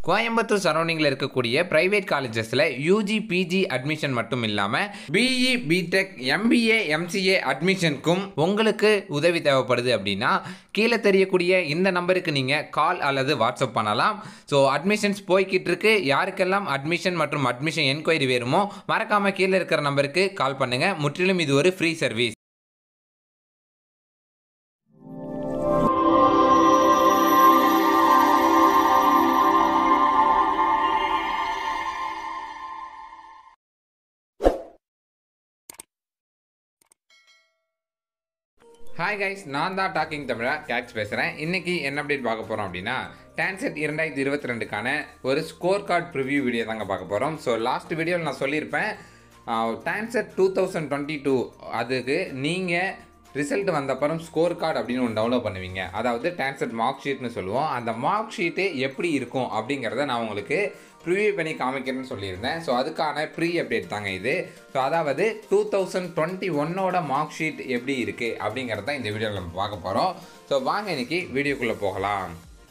கோயம்புத்தூர் சரௌண்டிங்கில் இருக்கக்கூடிய பிரைவேட் காலேஜஸில் யூஜி பிஜி அட்மிஷன் மட்டும் இல்லாமல் பிஇ பிடெக் எம்பிஏ எம்சிஏ அட்மிஷனுக்கும் உங்களுக்கு உதவி தேவைப்படுது அப்படின்னா கீழே தெரியக்கூடிய இந்த நம்பருக்கு நீங்கள் கால் அல்லது வாட்ஸ்அப் பண்ணலாம் ஸோ அட்மிஷன்ஸ் போய்கிட்டு இருக்கு யாருக்கெல்லாம் அட்மிஷன் மற்றும் அட்மிஷன் என்கொயரி வேணுமோ மறக்காமல் கீழே இருக்கிற நம்பருக்கு கால் பண்ணுங்கள் முற்றிலும் இது ஒரு ஃப்ரீ சர்வீஸ் ஹாய் கைஸ் நான் தான் டாக்கிங் தமிழா கேக்ஸ் பேசுகிறேன் இன்றைக்கி என்ன அப்டேட் பார்க்க போகிறோம் அப்படின்னா டான்செட் இரண்டாயிரத்தி இருபத்தி ரெண்டுக்கான ஒரு ஸ்கோர் கார்டு ப்ரிவ்யூ வீடியோ தாங்க பார்க்க போகிறோம் ஸோ லாஸ்ட் வீடியோவில் நான் சொல்லியிருப்பேன் TANCET two thousand twenty two அதுக்கு நீங்கள் ரிசல்ட் வந்தப்பறம் ஸ்கோர் கார்டு அப்படின்னு ஒன்று டவுன்லோட் பண்ணுவீங்க அதாவது டான்செட் மார்க் ஷீட்னு சொல்லுவோம் அந்த மார்க் ஷீட்டு எப்படி இருக்கும் அப்படிங்கிறத நான் உங்களுக்கு ப்ரிவியூ பண்ணி காமிக்கிறேன்னு சொல்லியிருந்தேன் ஸோ அதுக்கான ப்ரீ அப்டேட் தாங்க இது ஸோ அதாவது டூ தௌசண்ட் டுவெண்ட்டி ஒன்னோட மார்க் ஷீட் எப்படி இருக்குது அப்படிங்கிறத இந்த வீடியோவில் நம்ம பார்க்க போகிறோம் ஸோ வாங்க இன்னைக்கு வீடியோக்குள்ளே போகலாம்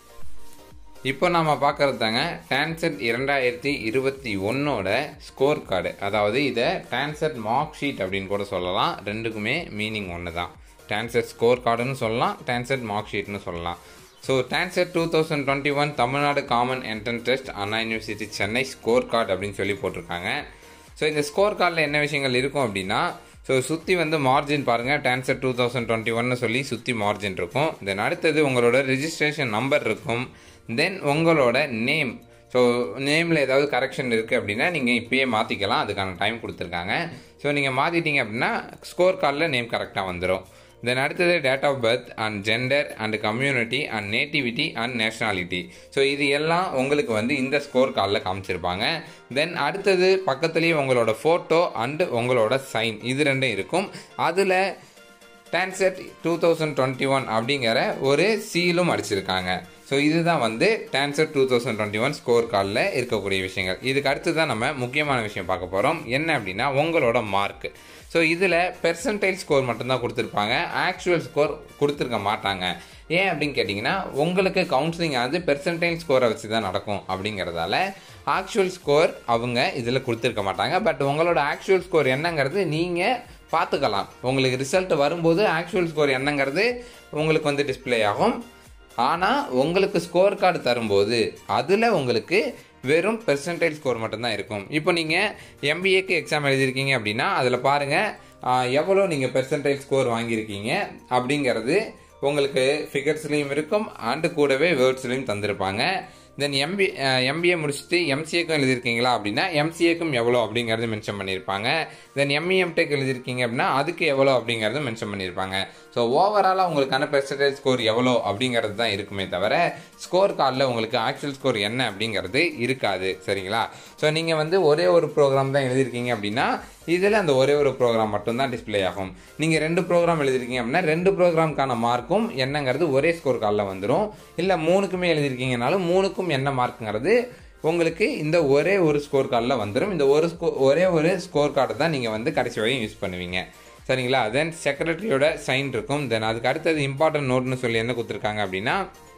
இப்போ நாம் பார்க்குறது தாங்க டான்செட் இரண்டாயிரத்தி இருபத்தி ஒன்னோட ஸ்கோர் கார்டு அதாவது இதை டான்செட் மார்க் ஷீட் அப்படின்னு கூட சொல்லலாம் ரெண்டுக்குமே மீனிங் ஒன்று தான் டான்செட் ஸ்கோர் கார்டுன்னு சொல்லலாம் டான்செட் மார்க் ஷீட்னு சொல்லலாம் so TANCET two thousand twenty one Tamil Nadu common entrance test Anna university Chennai score card அப்படின்னு சொல்லி போட்டிருக்காங்க ஸோ இந்த ஸ்கோர் கார்டில் என்ன விஷயங்கள் இருக்கும் அப்படின்னா ஸோ சுற்றி வந்து மார்ஜின் பாருங்கள் டான்செட் டூ தௌசண்ட் டுவெண்ட்டி ஒன்னு சொல்லி சுற்றி மார்ஜின் இருக்கும் தென் அடுத்தது உங்களோட ரிஜிஸ்ட்ரேஷன் நம்பர் இருக்கும் தென் உங்களோட நேம் ஸோ நேமில் ஏதாவது கரெக்ஷன் இருக்குது அப்படின்னா நீங்கள் இப்பயே மாற்றிக்கலாம் அதுக்கான டைம் கொடுத்துருக்காங்க ஸோ நீங்கள் மாற்றிட்டீங்க அப்படின்னா ஸ்கோர் கார்டில் நேம் கரெக்டாக வந்துடும் தென் அடுத்தது date of birth and gender and community and nativity and nationality so இது எல்லாம் உங்களுக்கு வந்து இந்த ஸ்கோர் கார்டில் காமிச்சிருப்பாங்க தென் அடுத்தது பக்கத்துலேயே உங்களோட ஃபோட்டோ அண்டு உங்களோட சைன் இது ரெண்டும் இருக்கும் அதில் TANCET two thousand twenty one அப்படிங்கிற ஒரு சீலும் அடிச்சிருக்காங்க ஸோ இதுதான் வந்து TANCET two thousand twenty one score கார்டில் இருக்கக்கூடிய விஷயங்கள் இதுக்கு அடுத்து தான் நம்ம முக்கியமான விஷயம் பார்க்க போகிறோம் என்ன அப்படின்னா உங்களோட மார்க் ஸோ இதில் பெர்சன்டைல் ஸ்கோர் மட்டும்தான் கொடுத்துருப்பாங்க ஆக்சுவல் ஸ்கோர் கொடுத்துருக்க மாட்டாங்க ஏன் அப்படின்னு கேட்டிங்கன்னா உங்களுக்கு கவுன்சிலிங் ஆனது பெர்சன்டைல் ஸ்கோரை வச்சு தான் நடக்கும் அப்படிங்கிறதால ஆக்சுவல் ஸ்கோர் அவங்க இதில் கொடுத்துருக்க மாட்டாங்க பட் உங்களோட ஆக்சுவல் ஸ்கோர் என்னங்கிறது நீங்கள் பார்த்துக்கலாம் உங்களுக்கு ரிசல்ட் வரும்போது ஆக்சுவல் ஸ்கோர் என்னங்கிறது உங்களுக்கு வந்து டிஸ்பிளே ஆகும் ஆனால் உங்களுக்கு ஸ்கோர் கார்டு தரும்போது அதில் உங்களுக்கு வெறும் பெர்சன்டேஜ் ஸ்கோர் மட்டும்தான் இருக்கும் இப்போ நீங்கள் எம்பிஏக்கு எக்ஸாம் எழுதியிருக்கீங்க அப்படின்னா அதில் பாருங்கள் எவ்வளோ நீங்கள் பெர்சன்டேஜ் ஸ்கோர் வாங்கியிருக்கீங்க அப்படிங்கிறது உங்களுக்கு ஃபிகர்ஸ்லேயும் இருக்கும் அண்டு கூடவே வேர்ட்ஸ்லையும் தந்திருப்பாங்க தென் எம்பி எம்பிஏ முடிச்சுட்டு எம்சிஏக்கும் எழுதியிருக்கீங்களா அப்படின்னா எம்சிஏக்கும் எவ்வளோ அப்படிங்கிறது மென்ஷன் பண்ணியிருப்பாங்க தென் எம்இஎம் டெக் எழுதியிருக்கீங்க அப்படின்னா அதுக்கு எவ்வளோ அப்படிங்கிறது மென்ஷன் பண்ணியிருப்பாங்க ஸோ ஓவராலாக உங்களுக்கான பெர்சன்டேஜ் ஸ்கோர் எவ்வளோ அப்படிங்கிறது தான் இருக்குமே தவிர ஸ்கோர் கார்டில் உங்களுக்கு ஆக்சுவல் ஸ்கோர் என்ன அப்படிங்கிறது இருக்காது சரிங்களா ஸோ நீங்கள் வந்து ஒரே ஒரு ப்ரோக்ராம் தான் எழுதியிருக்கீங்க அப்படின்னா இதில் அந்த ஒரே ஒரு ப்ரோக்ராம் மட்டும்தான் டிஸ்பிளே ஆகும் நீங்கள் ரெண்டு ப்ரோக்ராம் எழுதிருக்கீங்க அப்படின்னா ரெண்டு ப்ரோக்ராம்க்கான மார்க்கும் என்னங்கிறது ஒரே ஸ்கோர் கார்டில் வந்துடும் இல்லை மூணுக்குமே எழுதிருக்கீங்கனாலும் மூணுக்கும் என்ன மார்க்குங்கிறது உங்களுக்கு இந்த ஒரே ஒரு ஸ்கோர் கார்டில் வந்துடும் இந்த ஒரு ஸ்கோ ஒரே ஒரு ஸ்கோர் கார்டு தான் நீங்கள் வந்து கடைசி வரையும் யூஸ் பண்ணுவீங்க சரிங்களா தென் செக்ரட்டரியோட சைன் இருக்கும் தென் அதுக்கு அடுத்தது இம்பார்ட்டன்ட் நோட்னு சொல்லி என்ன கொடுத்துருக்காங்க அப்படின்னா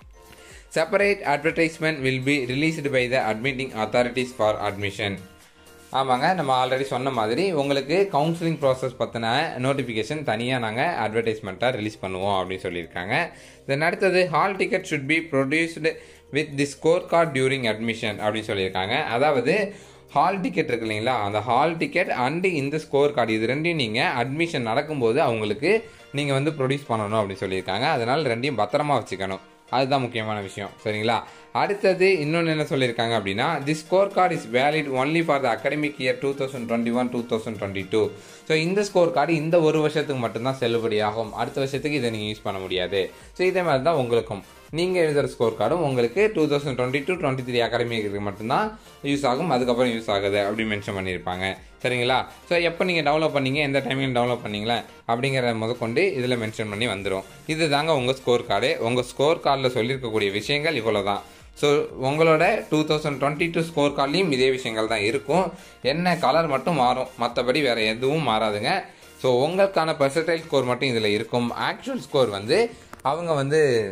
separate advertisement will be released by the admitting authorities for admission ஆமாங்க நம்ம ஆல்ரெடி சொன்ன மாதிரி உங்களுக்கு கவுன்சிலிங் ப்ராசஸ் பற்றின நோட்டிஃபிகேஷன் தனியாக நாங்கள் அட்வர்டைஸ்மெண்ட்டாக ரிலீஸ் பண்ணுவோம் அப்படின்னு சொல்லியிருக்காங்க தென் அடுத்தது hall ticket should be produced with the score card during admission அப்படின்னு சொல்லியிருக்காங்க அதாவது ஹால் டிக்கெட் இருக்கு இல்லைங்களா அந்த ஹால் டிக்கெட் அண்டு இந்த ஸ்கோர் கார்டு இது ரெண்டையும் நீங்கள் அட்மிஷன் நடக்கும்போது அவங்களுக்கு நீங்கள் வந்து ப்ரொடியூஸ் பண்ணணும் அப்படின்னு சொல்லியிருக்காங்க அதனால் ரெண்டையும் பத்திரமா வச்சுக்கணும் அதுதான் முக்கியமான விஷயம் சரிங்களா அடுத்தது இன்னொன்று என்ன சொல்லியிருக்காங்க அப்படின்னா the score card is valid only for the academic year two thousand twenty one two thousand twenty two so இந்த ஸ்கோர் கார்டு இந்த ஒரு வருஷத்துக்கு மட்டும்தான் செல்லுபடியாகும் அடுத்த வருஷத்துக்கு இதை நீங்கள் யூஸ் பண்ண முடியாது ஸோ இதே மாதிரி தான் உங்களுக்கும் நீங்கள் எழுதுகிற ஸ்கோர் கார்டும் உங்களுக்கு two thousand twenty two twenty three அகாடமிக்கு மட்டும்தான் யூஸ் ஆகும் அதுக்கப்புறம் யூஸ் ஆகுது அப்படின்னு மென்ஷன் பண்ணியிருப்பாங்க சரிங்களா ஸோ எப்போ நீங்கள் டெவலப் பண்ணீங்க எந்த டைமில் டெவலப் பண்ணீங்களா அப்படிங்கிறத முதற்கொண்டு இதில் மென்ஷன் பண்ணி வந்துடும் இது தாங்க உங்கள் ஸ்கோர் கார்டு உங்கள் ஸ்கோர் கார்டில் சொல்லியிருக்கக்கூடிய விஷயங்கள் இவ்வளோ தான் ஸோ உங்களோட two thousand twenty two score கார்ட்லேயும் இதே விஷயங்கள் தான் இருக்கும் என்ன கலர் மட்டும் மாறும் மற்றபடி வேறு எதுவும் மாறாதுங்க ஸோ உங்களுக்கான பர்சன்டேஜ் ஸ்கோர் மட்டும் இதில் இருக்கும் ஆக்சுவல் ஸ்கோர் வந்து அவங்க வந்து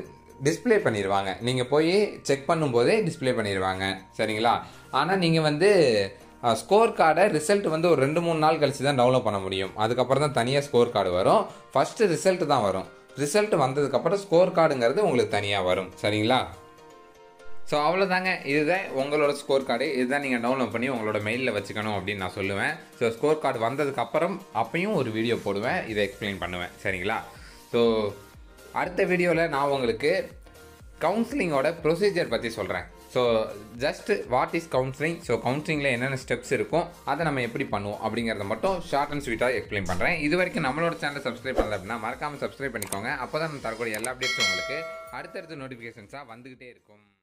டிஸ்ப்ளே பண்ணிடுவாங்க நீங்கள் போய் செக் பண்ணும்போதே டிஸ்ப்ளே பண்ணிடுவாங்க சரிங்களா ஆனால் நீங்கள் வந்து ஸ்கோர் கார்டை ரிசல்ட் வந்து ஒரு ரெண்டு மூணு நாள் கழிச்சு தான் டவுன்லோட் பண்ண முடியும் அதுக்கப்புறம் தான் தனியாக ஸ்கோர் கார்டு வரும் ஃபஸ்ட்டு ரிசல்ட் தான் வரும் ரிசல்ட் வந்ததுக்கப்புறம் ஸ்கோர் கார்டுங்கிறது உங்களுக்கு தனியாக வரும் சரிங்களா ஸோ அவ்வளோதாங்க இதுதான் உங்களோட ஸ்கோர் கார்டு இதுதான் நீங்கள் டவுன்லோட் பண்ணி உங்களோட மெயிலில் வச்சுக்கணும் அப்படின்னு நான் சொல்லுவேன் ஸோ ஸ்கோர் கார்டு வந்ததுக்கப்புறம் அப்பையும் ஒரு வீடியோ போடுவேன் இதை எக்ஸ்பிளைன் பண்ணுவேன் சரிங்களா ஸோ அடுத்த வீடியோவில் நான் உங்களுக்கு கவுன்சிலிங்கோட ப்ரொசீஜர் பற்றி சொல்கிறேன் so just what is counselling so கவுன்சிலிங்கில் என்னென்ன ஸ்டெப்ஸ் இருக்கும் அதை நம்ம எப்படி பண்ணுவோம் அப்படிங்கிறத மட்டும் ஷார்ட் அண்ட் ஸ்வீட்டாக எக்ஸ்பிளைன் பண்ணுறேன் இது வரைக்கும் நம்மளோட சேனல் சப்ஸ்கிரைப் பண்ணல அப்படின்னா மறக்காமல் சப்ஸ்கிரைப் பண்ணிக்கோங்க அப்போ தான் நம்ம தரக்கூடிய எல்லா அப்டேட்ஸும் உங்களுக்கு அடுத்தடுத்த நோட்டிஃபிகேஷன்ஸாக வந்துக்கிட்டே இருக்கும்